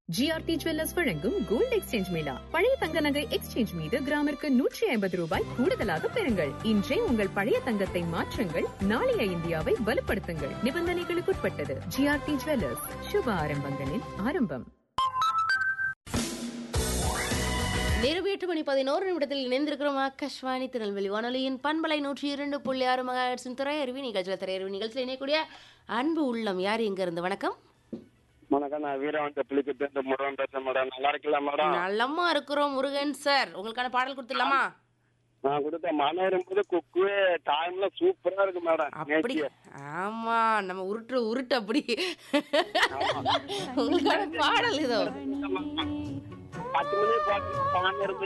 GRT jewellers வழங்கும் gold exchange mela பழைய தங்க நகை எக்ஸ்சேஞ்ச் மீது கிராமிற்கு நூற்றி ஐம்பது ரூபாய் கூடுதலாக பெறுங்கள் இன்றே உங்கள் பழைய தங்கத்தை மாற்றுங்கள் நாளைய இந்தியாவை வலுப்படுத்துங்கள் நிபந்தனைகளுக்குட்பட்டது ஜிஆர்டி ஜுவல்லர்ஸ் சுப ஆரம்பங்களின் ஆரம்பம் நேரம் எட்டு மணி பதினோரு நிமிடத்தில் இணைந்திருக்கிறோம் ஆகாஷ்வாணி திருநெல்வேலி வானொலியின் பண்பலை நூற்றி இரண்டு புள்ளி ஆறு மகாட்சின் திரையருவி நிகழ்ச்சியில் திரையருவி நிகழ்ச்சியில் இணையக்கூடிய அன்பு உள்ளம் யார் இங்க இருந்து வணக்கம் வணக்கம் நான் வீரவந்த புலிக்கிட்டு இருந்து முருகன் பேசுறேன் மேடம் நல்லா இருக்கல மேடம் நல்லமா இருக்கிறோம் முருகன் சார் உங்களுக்கான பாடல் கொடுத்துடலாமா நான் கொடுத்த மனம் இருக்கும்போது குக்கு டைம்ல சூப்பரா இருக்கு மேடம் அப்படி ஆமா நம்ம உருட்டு உருட்டு அப்படி உங்களுக்கான பாடல் இதோ பத்து மணி பாட்டு பாட்டு இருந்து